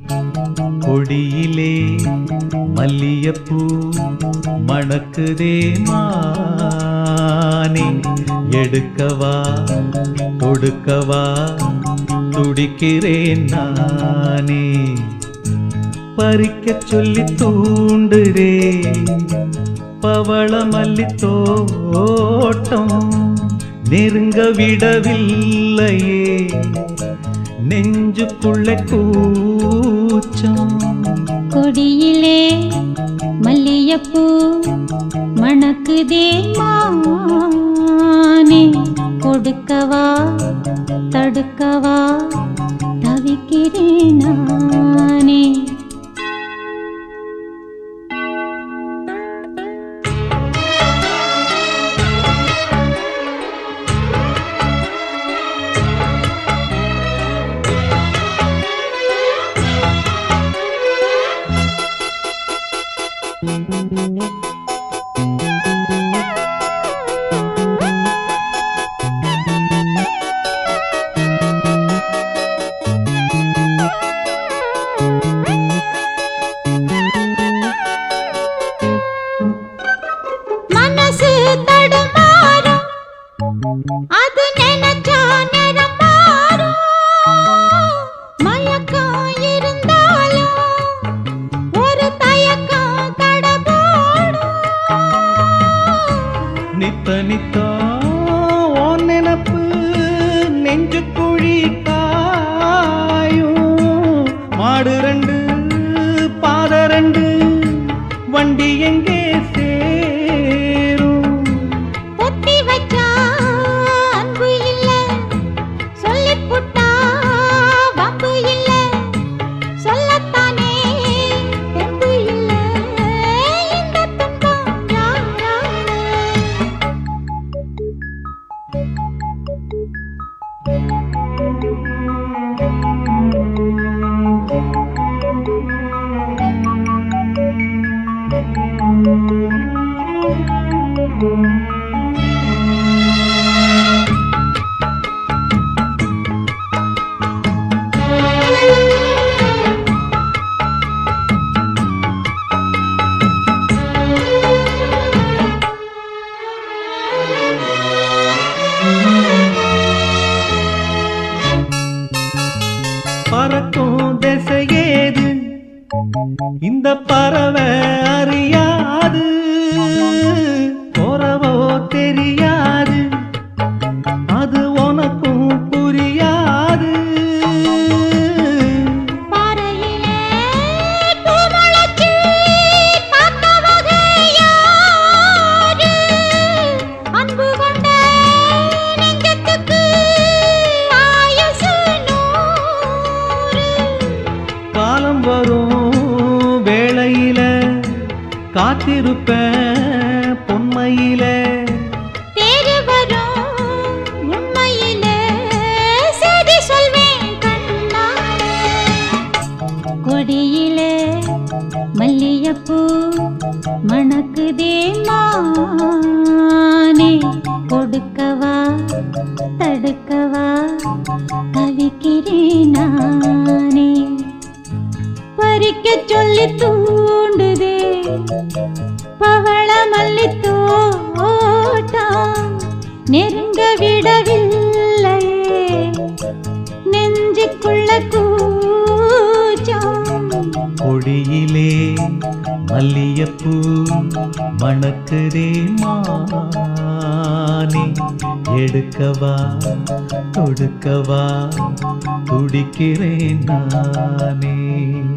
கொடியிலே மல்லியப்பூ மணக்குதே மானே எடுக்கவா கொடுக்கவா துடிக்கிறேன் நானே பறிக்கச் சொல்லி தூண்டுதே பவள மல்லி தோட்டம் நெருங்க விடவில்லையே நெஞ்சுக்குள்ள கூச்சம் கொடியிலே மல்லியப்பூ மணக்குதே மானே கொடுக்கவா தடுக்கவா தவிக்கிறேன் நானே மனசு தடுமாறும் அது நினைச்சா நேரம் மாறும் மயக்கம் இருந்தாலும் ஒரு தயக்கம் தடபோடும் நித்த நித்தா உன் நினப்பு நெஞ்சு குழி காயும் மாடு ரெண்டு பாத ரெண்டு வண்டி எங்கே சேரும் பொத்தி வச்சா அன்பு இல்ல சொல்லிப் புட்டா வம்பு இல்ல சொல்லத்தானே தெம்பு இல்ல இந்த துன்பம் யாரால பறக்கும் திசையேது இந்த பறவை அறியாது போறவோ தெரியாது அது உனக்கும் புரியாது பாறையிலே பூ முளைச்சு பார்த்த வகை யாரு? அன்பு கொண்ட நெஞ்சத்துக்கு ஆயுசு நூறு. காலம் வரும் வேளையில காத்திருப்பேன் பொன்மையில தேடி வரும் உண்மையிலே செய்தி சொல்வேன் கண்ணாலே. கொடியிலே மல்லியப்பூ மணக்குதே மானே கொடுக்கவா தடுக்கவா தவிக்கிறேன் நானே பறிக்க சொல்லி தூண்டுதே பவள மல்லி தோட்டம் நெருங்க விடவில்லையே நெஞ்சுக்குள்ள கூச்சம் கொடியிலே மல்லியப்பூ மணக்குதே மானே எடுக்கவா கொடுக்கவா துடிக்கிறேன் நானே